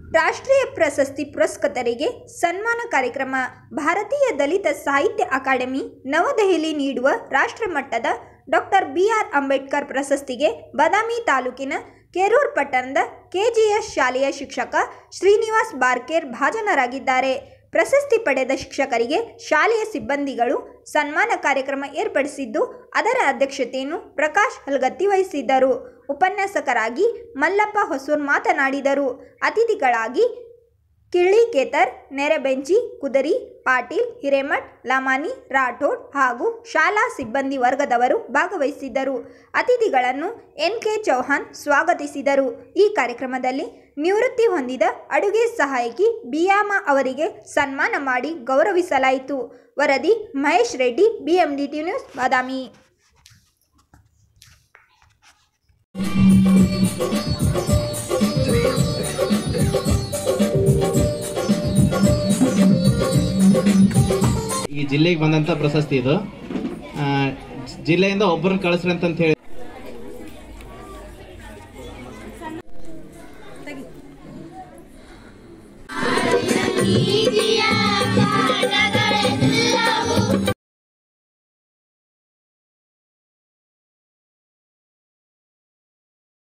ರಾಷ್ಟ್ರೀಯ ಪ್ರಶಸ್ತಿ ಪುರಸ್ಕೃತರಿಗೆ ಸನ್ಮಾನ ಕಾರ್ಯಕ್ರಮ ಭಾರತೀಯ ದಲಿತ ಸಾಹಿತ್ಯ ಅಕಾಡೆಮಿ ನವದೆಹಲಿ ನೀಡುವ ರಾಷ್ಟ್ರಮಟ್ಟದ ಡಾಕ್ಟರ್ ಬಿಆರ್ ಅಂಬೇಡ್ಕರ್ ಪ್ರಶಸ್ತಿಗೆ ಬಾದಾಮಿ ತಾಲೂಕಿನ ಕೆರೂರ್ ಪಟ್ಟಣದ ಕೆಜಿಎಸ್ ಶಾಲೆಯ ಶಿಕ್ಷಕ ಶ್ರೀನಿವಾಸ್ ಬಾರ್ಕೇರ್ ಭಾಜನರಾಗಿದ್ದಾರೆ ಪ್ರಶಸ್ತಿ ಪಡೆದ ಶಿಕ್ಷಕರಿಗೆ ಶಾಲೆಯ ಸಿಬ್ಬಂದಿಗಳು ಸನ್ಮಾನ ಕಾರ್ಯಕ್ರಮ ಏರ್ಪಡಿಸಿದ್ದು ಅದರ ಅಧ್ಯಕ್ಷತೆಯನ್ನು ಪ್ರಕಾಶ್ ಹಲ್ಗತ್ತಿ ವಹಿಸಿದ್ದರು ಉಪನ್ಯಾಸಕರಾಗಿ ಮಲ್ಲಪ್ಪ ಹೊಸೂರ್ ಮಾತನಾಡಿದರು ಅತಿಥಿಗಳಾಗಿ ಕಿಳ್ಳಿಕೇತರ್ ನೆರೆಬೆಂಚಿ ಕುದರಿ ಪಾಟೀಲ್ ಹಿರೇಮಠ್ ಲಮಾನಿ ರಾಠೋಡ್ ಹಾಗೂ ಶಾಲಾ ಸಿಬ್ಬಂದಿ ವರ್ಗದವರು ಭಾಗವಹಿಸಿದ್ದರು ಅತಿಥಿಗಳನ್ನು ಎನ್ ಕೆ ಚೌಹಾಣ್ ಸ್ವಾಗತಿಸಿದರು ಈ ಕಾರ್ಯಕ್ರಮದಲ್ಲಿ ನಿವೃತ್ತಿ ಹೊಂದಿದ ಅಡುಗೆ ಸಹಾಯಕಿ ಬಿಯಾಮ ಅವರಿಗೆ ಸನ್ಮಾನ ಮಾಡಿ ಗೌರವಿಸಲಾಯಿತು ವರದಿ ಮಹೇಶ್ ರೆಡ್ಡಿ ಬಿಎಂಡಿಟಿ ನ್ಯೂಸ್ ಬಾದಾಮಿ ಈ ಜಿಲ್ಲೆಗೆ ಬಂದಂಥ ಪ್ರಶಸ್ತಿ ಇದು ಆ, ಜಿಲ್ಲೆಯಿಂದ ಒಬ್ಬರನ್ನ ಕಳಿಸ್ರಿ ಅಂತ ಹೇಳಿ